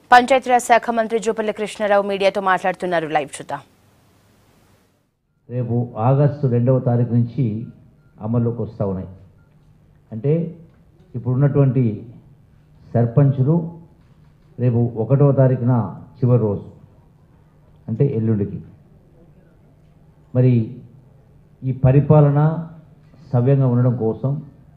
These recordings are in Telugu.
పంచాయతీరాజ్ శాఖ మంత్రి జూపల్లి కృష్ణారావు మీడియాతో మాట్లాడుతున్నారు లైవ్ చూద్దాం రేపు ఆగస్టు రెండవ తారీఖు నుంచి అమల్లోకి వస్తూ ఉన్నాయి అంటే ఇప్పుడున్నటువంటి సర్పంచులు రేపు ఒకటవ తారీఖున చివరి రోజు అంటే ఎల్లుండికి మరి ఈ పరిపాలన సవ్యంగా ఉండడం కోసం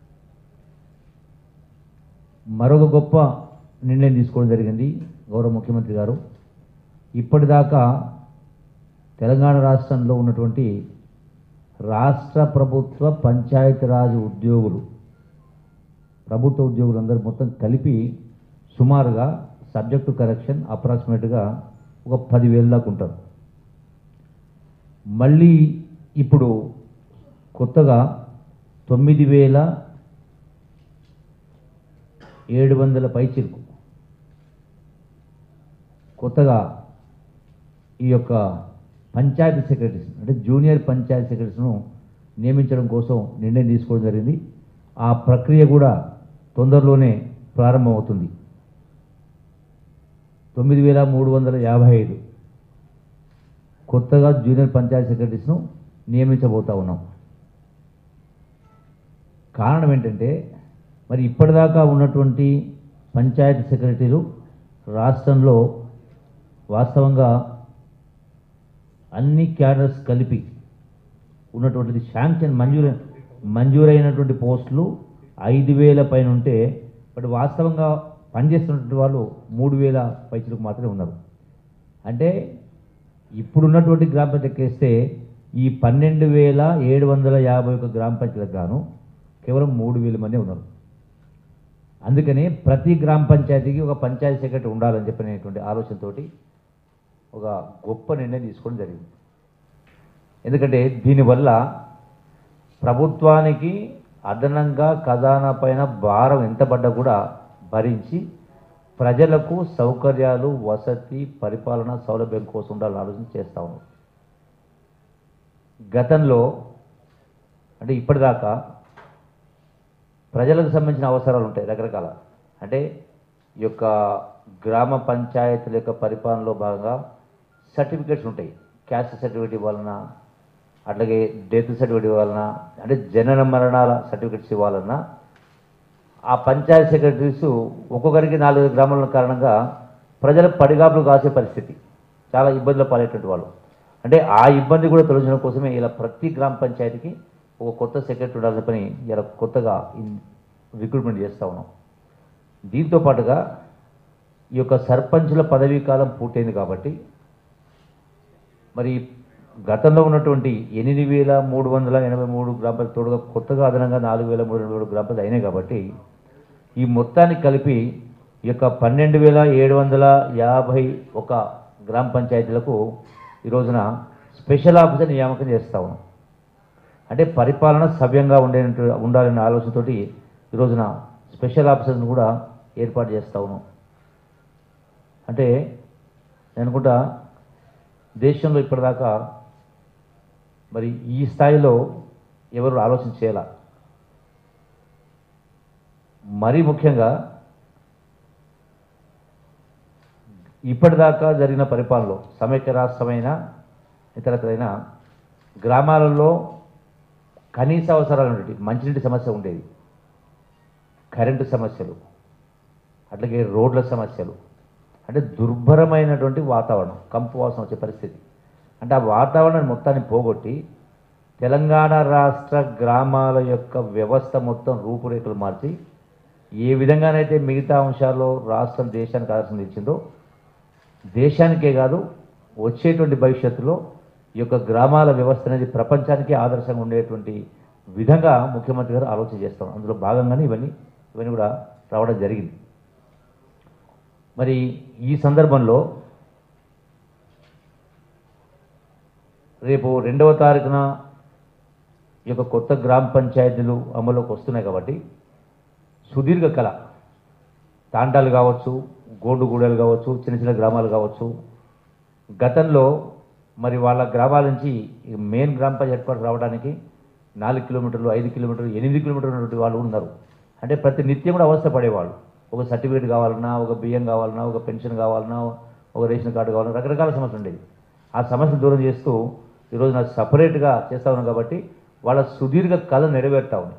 మరొక గొప్ప నిర్ణయం తీసుకోవడం జరిగింది గౌరవ ముఖ్యమంత్రి గారు ఇప్పటిదాకా తెలంగాణ రాష్ట్రంలో ఉన్నటువంటి రాష్ట్ర ప్రభుత్వ పంచాయతీరాజ్ ఉద్యోగులు ప్రభుత్వ ఉద్యోగులందరూ మొత్తం కలిపి సుమారుగా సబ్జెక్టు కరెక్షన్ అప్రాక్సిమేట్గా ఒక పదివేల దాకా ఉంటారు మళ్ళీ ఇప్పుడు కొత్తగా తొమ్మిది వేల ఏడు వందల పైచిరుకు కొత్తగా ఈ యొక్క పంచాయతీ సెక్రటరీస్ అంటే జూనియర్ పంచాయతీ సెక్రటరీస్ను నియమించడం కోసం నిర్ణయం తీసుకోవడం జరిగింది ఆ ప్రక్రియ కూడా తొందరలోనే ప్రారంభమవుతుంది తొమ్మిది వేల మూడు వందల యాభై ఐదు కొత్తగా జూనియర్ పంచాయతీ సెక్రటరీస్ను నియమించబోతా ఉన్నాం కారణం ఏంటంటే మరి ఇప్పటిదాకా ఉన్నటువంటి పంచాయతీ సెక్రటరీలు రాష్ట్రంలో వాస్తవంగా అన్ని క్యాడర్స్ కలిపి ఉన్నటువంటిది శాంక్షన్ మంజూరు మంజూరైనటువంటి పోస్టులు ఐదు వేల పైన ఉంటే బట్ వాస్తవంగా పనిచేస్తున్నటువంటి వాళ్ళు మూడు వేల పైసలకు మాత్రమే ఉన్నారు అంటే ఇప్పుడున్నటువంటి గ్రామ పంచాయతీ వేస్తే ఈ పన్నెండు వేల ఏడు వందల యాభై ఒక గ్రామ పంచాయతీలకు గాను కేవలం మూడు వేల మంది ఉన్నారు అందుకని ప్రతి గ్రామ పంచాయతీకి ఒక పంచాయతీ సెక్రటరీ ఉండాలని చెప్పినటువంటి ఆలోచనతోటి ఒక గొప్ప నిర్ణయం తీసుకోవడం జరిగింది ఎందుకంటే దీనివల్ల ప్రభుత్వానికి అదనంగా ఖజానా పైన భారం ఎంత పడ్డా కూడా భరించి ప్రజలకు సౌకర్యాలు వసతి పరిపాలన సౌలభ్యం కోసం ఉండాలని ఆలోచన చేస్తా ఉన్నాం గతంలో అంటే ఇప్పటిదాకా ప్రజలకు సంబంధించిన అవసరాలు ఉంటాయి రకరకాల అంటే ఈ యొక్క గ్రామ పంచాయతీల యొక్క పరిపాలనలో భాగంగా సర్టిఫికేట్స్ ఉంటాయి క్యాస్ట్ సర్టిఫికేట్ ఇవ్వాలన్నా అట్లాగే డెత్ సర్టిఫికేట్ ఇవ్వాలన్నా అంటే జనన మరణాల సర్టిఫికేట్స్ ఇవ్వాలన్నా ఆ పంచాయత్ సెక్రటరీస్ ఒక్కొక్కరికి నాలుగు గ్రామాల కారణంగా ప్రజల పడిగాపులు కాసే పరిస్థితి చాలా ఇబ్బందులు పాలేటువంటి వాళ్ళు అంటే ఆ ఇబ్బంది కూడా తొలగించడం కోసమే ఇలా ప్రతి గ్రామ పంచాయతీకి ఒక కొత్త సెక్రటరీ ఉండాల్సిన పని ఇలా కొత్తగా రిక్రూట్మెంట్ చేస్తూ ఉన్నాం దీంతో పాటుగా ఈ యొక్క సర్పంచుల పదవీ కాలం పూర్తయింది కాబట్టి మరి గతంలో ఉన్నటువంటి ఎనిమిది వేల మూడు వందల ఎనభై మూడు గ్రామాల తోడుగా కొత్తగా అదనంగా నాలుగు వేల మూడు ఎనభై మూడు గ్రామాలు అయినాయి కాబట్టి ఈ మొత్తానికి కలిపి ఈ యొక్క పన్నెండు వేల ఏడు వందల యాభై ఒక గ్రామ పంచాయతీలకు ఈ రోజున స్పెషల్ ఆఫీసర్ నియామకం చేస్తా ఉన్నాం అంటే పరిపాలన సవ్యంగా ఉండే ఉండాలనే ఆలోచనతోటి ఈ రోజున స్పెషల్ ఆఫీసర్ని కూడా ఏర్పాటు చేస్తా ఉన్నాం అంటే నేను అనుకుంటా దేశంలో ఇప్పటిదాకా మరి ఈ స్థాయిలో ఎవరు ఆలోచన చేయాల మరీ ముఖ్యంగా ఇప్పటిదాకా జరిగిన పరిపాలనలో సమైక్య రాష్ట్రమైన ఇతరత్రైన గ్రామాలలో కనీస అవసరాలు ఉండేవి మంచినీటి సమస్య ఉండేది కరెంటు సమస్యలు అట్లాగే రోడ్ల సమస్యలు అంటే దుర్భరమైనటువంటి వాతావరణం కంపు వాసన వచ్చే పరిస్థితి అంటే ఆ వాతావరణాన్ని మొత్తాన్ని పోగొట్టి తెలంగాణ రాష్ట్ర గ్రామాల యొక్క వ్యవస్థ మొత్తం రూపురేఖలు మార్చి ఏ విధంగానైతే మిగతా అంశాల్లో రాష్ట్రం దేశానికి ఆదర్శం ఇచ్చిందో దేశానికే కాదు వచ్చేటువంటి భవిష్యత్తులో ఈ యొక్క గ్రామాల వ్యవస్థ అనేది ప్రపంచానికి ఆదర్శంగా ఉండేటువంటి విధంగా ముఖ్యమంత్రి గారు ఆలోచన చేస్తాం అందులో భాగంగానే ఇవన్నీ ఇవన్నీ కూడా రావడం జరిగింది మరి ఈ సందర్భంలో రేపు రెండవ తారీఖున ఈ యొక్క కొత్త గ్రామ పంచాయతీలు అమలులోకి వస్తున్నాయి కాబట్టి సుదీర్ఘ కళ తాండాలు కావచ్చు గోండుగూడలు కావచ్చు చిన్న చిన్న గ్రామాలు కావచ్చు గతంలో మరి వాళ్ళ గ్రామాల నుంచి ఈ మెయిన్ గ్రామ పంచాయతీ పాటు రావడానికి నాలుగు కిలోమీటర్లు ఐదు కిలోమీటర్లు ఎనిమిది కిలోమీటర్లు ఉన్నటువంటి వాళ్ళు ఉన్నారు అంటే ప్రతి నిత్యం కూడా అవస్థ పడేవాళ్ళు ఒక సర్టిఫికేట్ కావాలన్నా ఒక బియ్యం కావాలన్నా ఒక పెన్షన్ కావాలన్నా ఒక రేషన్ కార్డు కావాలన్నా రకరకాల సమస్యలు ఉండేది ఆ సమస్యను దూరం చేస్తూ ఈరోజు నాకు సపరేట్గా చేస్తా ఉన్నాం కాబట్టి వాళ్ళ సుదీర్ఘ కళ నెరవేరుతా ఉంది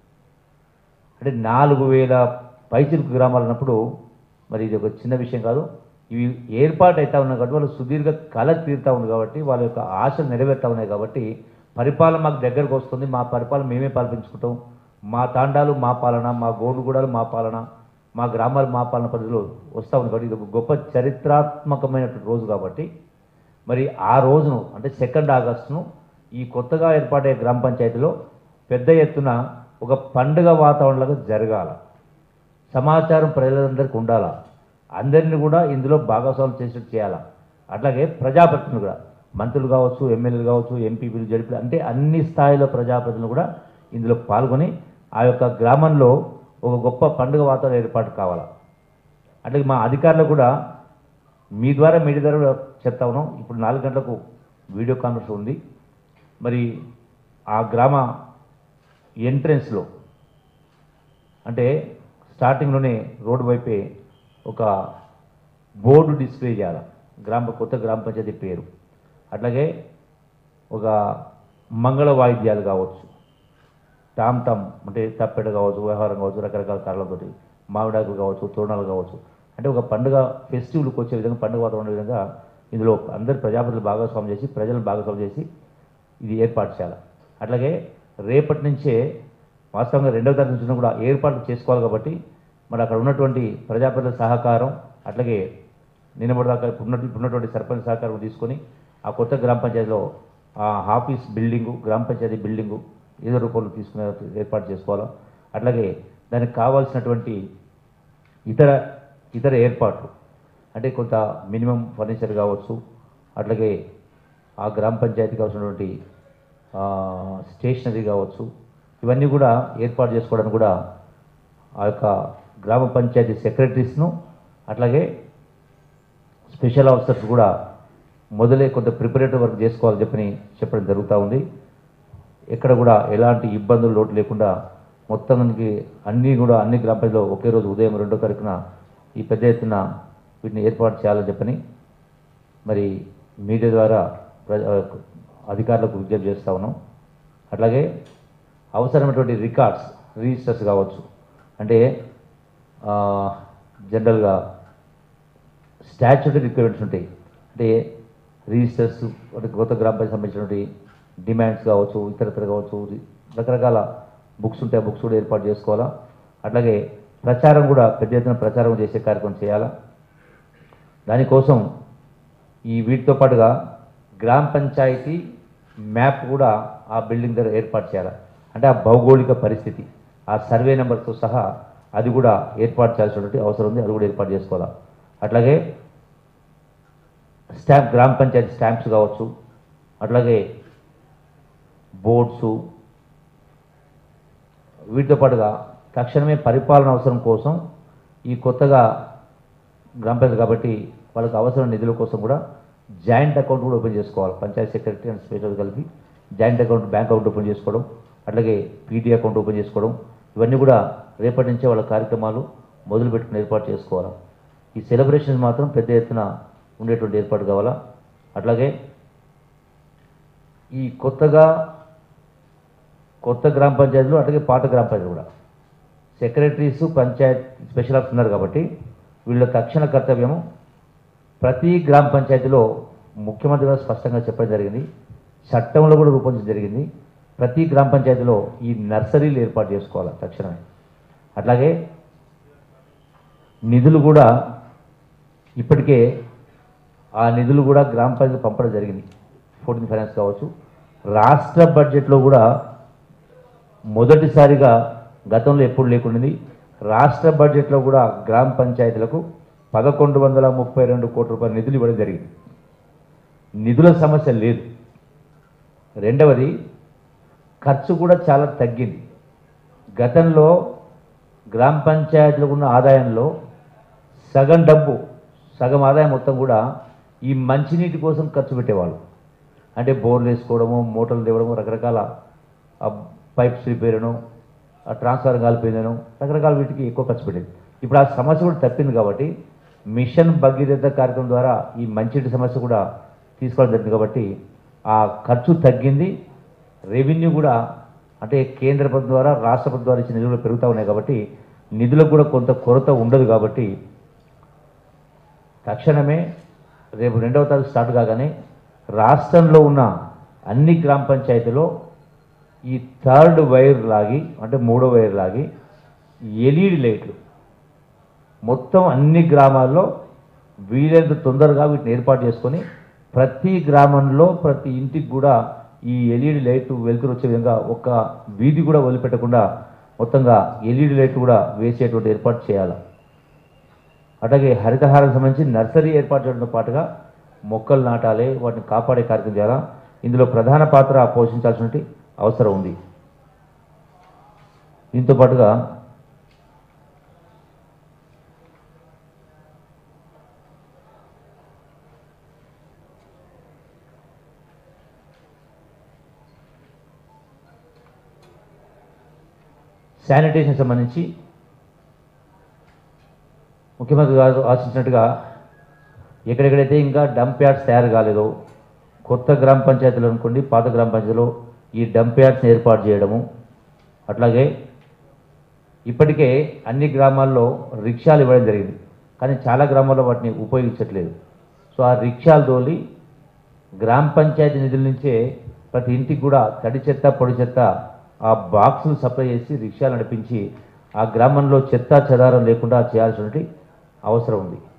అంటే నాలుగు వేల పైచిలుకు గ్రామాలు అన్నప్పుడు మరి ఇది ఒక చిన్న విషయం కాదు ఇవి ఏర్పాటు అవుతా ఉన్నాయి కాబట్టి వాళ్ళు సుదీర్ఘ కళ తీరుతా ఉంది కాబట్టి వాళ్ళ యొక్క ఆశలు నెరవేరుతా ఉన్నాయి కాబట్టి పరిపాలన మాకు దగ్గరకు వస్తుంది మా పరిపాలన మేమే పాలించుకుంటాం మా తాండాలు మా పాలన మా గోడుగూడలు మా పాలన మా గ్రామాలు మా పాలన పరిధిలో వస్తూ ఉంది కాబట్టి ఇది ఒక గొప్ప చరిత్రాత్మకమైనటువంటి రోజు కాబట్టి మరి ఆ రోజును అంటే సెకండ్ ఆగస్టును ఈ కొత్తగా ఏర్పాటయ్యే గ్రామ పంచాయతీలో పెద్ద ఎత్తున ఒక పండుగ వాతావరణంలో జరగాల సమాచారం ప్రజలందరికీ ఉండాలా అందరినీ కూడా ఇందులో భాగస్వామ్యం చేసేట్టు చేయాలా అట్లాగే ప్రజాప్రతినిధులు కూడా మంత్రులు కావచ్చు ఎమ్మెల్యేలు కావచ్చు ఎంపీపీలు జడిపీలు అంటే అన్ని స్థాయిలో ప్రజాప్రతినిధులు కూడా ఇందులో పాల్గొని ఆ యొక్క గ్రామంలో ఒక గొప్ప పండుగ వాతావరణం ఏర్పాటు కావాలా అట్లాగే మా అధికారులు కూడా మీ ద్వారా మీడియా ద్వారా కూడా చెప్తా ఉన్నాం ఇప్పుడు నాలుగు గంటలకు వీడియో కాన్ఫరెన్స్ ఉంది మరి ఆ గ్రామ ఎంట్రన్స్లో అంటే స్టార్టింగ్లోనే రోడ్డు వైపే ఒక బోర్డు డిస్ప్లే చేయాలి గ్రామ కొత్త గ్రామ పంచాయతీ పేరు అట్లాగే ఒక మంగళ వాయిద్యాలు కావచ్చు టామ్ టామ్ అంటే తప్పెట కావచ్చు వ్యవహారం కావచ్చు రకరకాల కారణాలతోటి మామిడాకులు కావచ్చు తోరణాలు కావచ్చు అంటే ఒక పండుగ ఫెస్టివల్కి వచ్చే విధంగా పండుగ వాతావరణం విధంగా ఇందులో అందరు ప్రజాపతులు భాగస్వామ్యం చేసి ప్రజలను భాగస్వామ్యం చేసి ఇది ఏర్పాటు చేయాలి అట్లాగే రేపటి నుంచే వాస్తవంగా రెండవ తారీఖు నుంచి కూడా ఏర్పాట్లు చేసుకోవాలి కాబట్టి మరి అక్కడ ఉన్నటువంటి ప్రజాప్రతినిధుల సహకారం అట్లాగే నిన్నటిదాకా ఉన్నట్టు ఉన్నటువంటి సర్పంచ్ సహకారం తీసుకొని ఆ కొత్త గ్రామ పంచాయతీలో ఆ ఆఫీస్ బిల్డింగు గ్రామ పంచాయతీ బిల్డింగు ఏదో రూపంలో తీసుకునే ఏర్పాటు చేసుకోవాలా అట్లాగే దానికి కావాల్సినటువంటి ఇతర ఇతర ఏర్పాట్లు అంటే కొంత మినిమం ఫర్నిచర్ కావచ్చు అట్లాగే ఆ గ్రామ పంచాయతీ కావాల్సినటువంటి ఆ, స్టేషనరీ కావచ్చు ఇవన్నీ కూడా ఏర్పాటు చేసుకోవడానికి కూడా ఆ యొక్క గ్రామ పంచాయతీ సెక్రటరీస్ను అట్లాగే స్పెషల్ ఆఫీసర్స్ కూడా మొదలే కొంత ప్రిపరేటరీ వర్క్ చేసుకోవాలని చెప్పని చెప్పడం జరుగుతూ ఉంది ఎక్కడ కూడా ఎలాంటి ఇబ్బందులు లోటు లేకుండా మొత్తానికి అన్నీ కూడా అన్ని గ్రామ పంచాయతీలో ఒకే రోజు ఉదయం రెండో తారీఖున ఈ పెద్ద ఎత్తున వీటిని ఏర్పాటు చేయాలని చెప్పని మరి మీడియా ద్వారా ప్రజ అధికారులకు విజ్ఞప్తి చేస్తూ ఉన్నాం అట్లాగే అవసరమైనటువంటి రికార్డ్స్ రిజిస్టర్స్ కావచ్చు అంటే ఆ, జనరల్గా స్టాచ్యూటరీ రిక్వైర్మెంట్స్ ఉంటాయి అంటే రిజిస్టర్స్ అంటే కొత్త గ్రామ పంచాయతీ సంబంధించినటువంటి డిమాండ్స్ కావచ్చు ఇతరత్ర కావచ్చు రకరకాల బుక్స్ ఉంటాయి బుక్స్ కూడా ఏర్పాటు చేసుకోవాలా అట్లాగే ప్రచారం కూడా పెద్ద ఎత్తున ప్రచారం చేసే కార్యక్రమం చేయాలా దానికోసం ఈ వీటితో పాటుగా గ్రామ పంచాయతీ మ్యాప్ కూడా ఆ బిల్డింగ్ దగ్గర ఏర్పాటు చేయాలి అంటే ఆ భౌగోళిక పరిస్థితి ఆ సర్వే నెంబర్తో సహా అది కూడా ఏర్పాటు చేయాల్సినటువంటి అవసరం ఉంది అది కూడా ఏర్పాటు చేసుకోవాలా అట్లాగే స్టాంప్ గ్రామ పంచాయతీ స్టాంప్స్ కావచ్చు అట్లాగే బోర్డ్సు వీటితో పాటుగా తక్షణమే పరిపాలన అవసరం కోసం ఈ కొత్తగా గ్రామ పంచాయతీ కాబట్టి వాళ్ళకి అవసరం నిధుల కోసం కూడా జాయింట్ అకౌంట్ కూడా ఓపెన్ చేసుకోవాలి పంచాయతీ సెక్రటరీ అండ్ స్పెషల్ కలిపి joint account bank account open చేసుకోవడం అట్లాగే పీటీ అకౌంట్ ఓపెన్ చేసుకోవడం ఇవన్నీ కూడా రేపటి నుంచే వాళ్ళ కార్యక్రమాలు మొదలు పెట్టుకుని ఏర్పాటు చేసుకోవాలి ఈ సెలబ్రేషన్స్ మాత్రం పెద్ద ఎత్తున ఉండేటువంటి ఏర్పాటు కావాలా అట్లాగే ఈ కొత్తగా కొత్త గ్రామ పంచాయతీలు అట్లాగే పాత గ్రామ పంచాయతీలు కూడా సెక్రటరీస్ పంచాయత్ స్పెషల్ ఆఫీసర్ ఉన్నారు కాబట్టి వీళ్ళ తక్షణ కర్తవ్యము ప్రతి గ్రామ పంచాయతీలో ముఖ్యమంత్రి గారు స్పష్టంగా చెప్పడం జరిగింది చట్టంలో కూడా రూపొందించడం జరిగింది ప్రతి గ్రామ పంచాయతీలో ఈ నర్సరీలు ఏర్పాటు చేసుకోవాలి తక్షణమే అట్లాగే నిధులు కూడా ఇప్పటికే ఆ నిధులు కూడా గ్రామ పంచాయతీ పంపడం జరిగింది ఫోర్టీన్ ఫైనాన్స్ కావచ్చు రాష్ట్ర బడ్జెట్లో కూడా మొదటిసారిగా గతంలో ఎప్పుడు లేకుండింది రాష్ట్ర బడ్జెట్లో కూడా గ్రామ పంచాయతీలకు పదకొండు వందల ముప్పై రెండు కోట్ల రూపాయల నిధులు ఇవ్వడం జరిగింది నిధుల సమస్య లేదు రెండవది ఖర్చు కూడా చాలా తగ్గింది గతంలో గ్రామ పంచాయతీలకు ఉన్న ఆదాయంలో సగం డబ్బు సగం ఆదాయం మొత్తం కూడా ఈ మంచినీటి కోసం ఖర్చు పెట్టేవాళ్ళు అంటే బోర్లు వేసుకోవడము మోటార్లు తేవడము రకరకాల ఆ పైప్స్ రిపేర్ను ఆ ట్రాన్స్ఫార్ కాలిపోయిందను రకరకాల వీటికి ఎక్కువ ఖర్చు పెట్టేది ఇప్పుడు ఆ సమస్య కూడా తప్పింది కాబట్టి మిషన్ భగీరథ కార్యక్రమం ద్వారా ఈ మంచిటి సమస్య కూడా తీసుకోవడం జరిగింది కాబట్టి ఆ ఖర్చు తగ్గింది రెవెన్యూ కూడా అంటే కేంద్ర ప్రభుత్వం ద్వారా రాష్ట్ర ప్రభుత్వం ద్వారా ఇచ్చిన నిధులు పెరుగుతూ ఉన్నాయి కాబట్టి నిధులకు కూడా కొంత కొరత ఉండదు కాబట్టి తక్షణమే రేపు రెండవ తారీఖు స్టార్ట్ కాగానే రాష్ట్రంలో ఉన్న అన్ని గ్రామ పంచాయతీలో ఈ థర్డ్ వైర్ లాగి అంటే మూడో వైర్ లాగి ఎల్ఈడి లైట్లు మొత్తం అన్ని గ్రామాల్లో వీలైనంత తొందరగా వీటిని ఏర్పాటు చేసుకొని ప్రతి గ్రామంలో ప్రతి ఇంటికి కూడా ఈ ఎల్ఈడి లైట్ వెలుతురు వచ్చే విధంగా ఒక వీధి కూడా వదిలిపెట్టకుండా మొత్తంగా ఎల్ఈడి లైట్ కూడా వేసేటువంటి ఏర్పాటు చేయాలి అట్లాగే హరితహారం సంబంధించి నర్సరీ ఏర్పాటు చేయడంతో పాటుగా మొక్కలు నాటాలి వాటిని కాపాడే కార్యక్రమం చేయాలా ఇందులో ప్రధాన పాత్ర పోషించాల్సిన అవసరం ఉంది దీంతో పాటుగా శానిటేషన్ సంబంధించి ముఖ్యమంత్రి గారు ఆశించినట్టుగా ఎక్కడెక్కడైతే ఇంకా డంప్ యార్డ్స్ తయారు కాలేదో కొత్త గ్రామ పంచాయతీలు అనుకోండి పాత గ్రామ పంచాయతీలో ఈ డంప్ యార్డ్స్ని ఏర్పాటు చేయడము అట్లాగే ఇప్పటికే అన్ని గ్రామాల్లో రిక్షాలు ఇవ్వడం జరిగింది కానీ చాలా గ్రామాల్లో వాటిని ఉపయోగించట్లేదు సో ఆ రిక్షాలు తోలి గ్రామ పంచాయతీ నిధుల నుంచే ప్రతి ఇంటికి కూడా తడి చెత్త పొడి చెత్త ఆ బాక్సులు సప్లై చేసి రిక్షాలు నడిపించి ఆ గ్రామంలో చెత్త చెదారం లేకుండా చేయాల్సినటువంటి అవసరం ఉంది